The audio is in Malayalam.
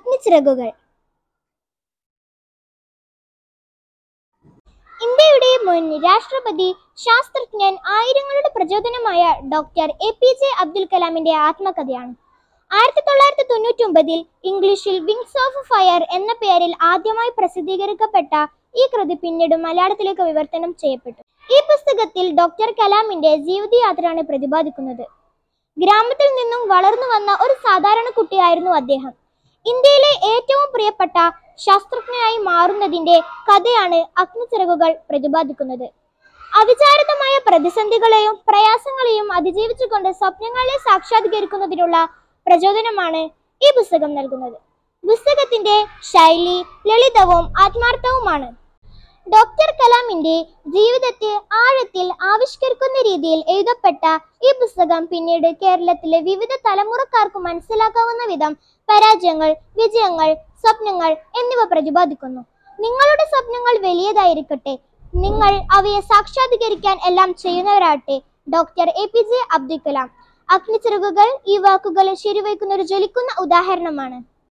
അഗ്നിച്ചിറകുകൾ ഇന്ത്യയുടെ മുൻ രാഷ്ട്രപതി ശാസ്ത്രജ്ഞൻ ആയിരങ്ങളുടെ പ്രചോദനമായ doctor A P J Abdul കലാമിന്റെ ആത്മകഥയാണ് ആയിരത്തി തൊള്ളായിരത്തി തൊണ്ണൂറ്റി ഒമ്പതിൽ ഇംഗ്ലീഷിൽ വിങ്സ് ഓഫ് ഫയർ എന്ന പേരിൽ ആദ്യമായി പ്രസിദ്ധീകരിക്കപ്പെട്ട ഈ കൃതി പിന്നീട് മലയാളത്തിലേക്ക് വിവർത്തനം ചെയ്യപ്പെട്ടു ഈ പുസ്തകത്തിൽ ഡോക്ടർ കലാമിന്റെ ജീവിതയാത്രയാണ് പ്രതിപാദിക്കുന്നത് ഗ്രാമത്തിൽ നിന്നും വളർന്നു വന്ന ഒരു സാധാരണ കുട്ടിയായിരുന്നു അദ്ദേഹം ഇന്ത്യയിലെ ഏറ്റവും പ്രിയപ്പെട്ട ശാസ്ത്രജ്ഞനായി മാറുന്നതിന്റെ കഥയാണ് അഗ്നിച്ചിറകുകൾ പ്രതിപാദിക്കുന്നത് അവിചാരിതമായ പ്രതിസന്ധികളെയും പ്രയാസങ്ങളെയും അതിജീവിച്ചുകൊണ്ട് സ്വപ്നങ്ങളെ സാക്ഷാത്കരിക്കുന്നതിനുള്ള പ്രചോദനമാണ് ഈ പുസ്തകം നൽകുന്നത് പുസ്തകത്തിന്റെ ശൈലി ലളിതവും ആത്മാർത്ഥവുമാണ് ഡോക്ടർ കലാമിന്റെ ജീവിതത്തെ ആഴത്തിൽ ആവിഷ്കരിക്കുന്ന രീതിയിൽ എഴുതപ്പെട്ട ഈ പുസ്തകം പിന്നീട് കേരളത്തിലെ വിവിധ തലമുറക്കാർക്ക് മനസ്സിലാക്കാവുന്ന വിധം പരാജയങ്ങൾ വിജയങ്ങൾ സ്വപ്നങ്ങൾ എന്നിവ പ്രതിപാദിക്കുന്നു നിങ്ങളുടെ സ്വപ്നങ്ങൾ വലിയതായിരിക്കട്ടെ നിങ്ങൾ അവയെ സാക്ഷാത്കരിക്കാൻ എല്ലാം ചെയ്യുന്നവരാകട്ടെ doctor A P J Abdul Kalam അഗ്നിച്ചിറകുകൾ ഈ വാക്കുകൾ ശരിവയ്ക്കുന്ന ഒരു ജ്വലിക്കുന്ന ഉദാഹരണമാണ്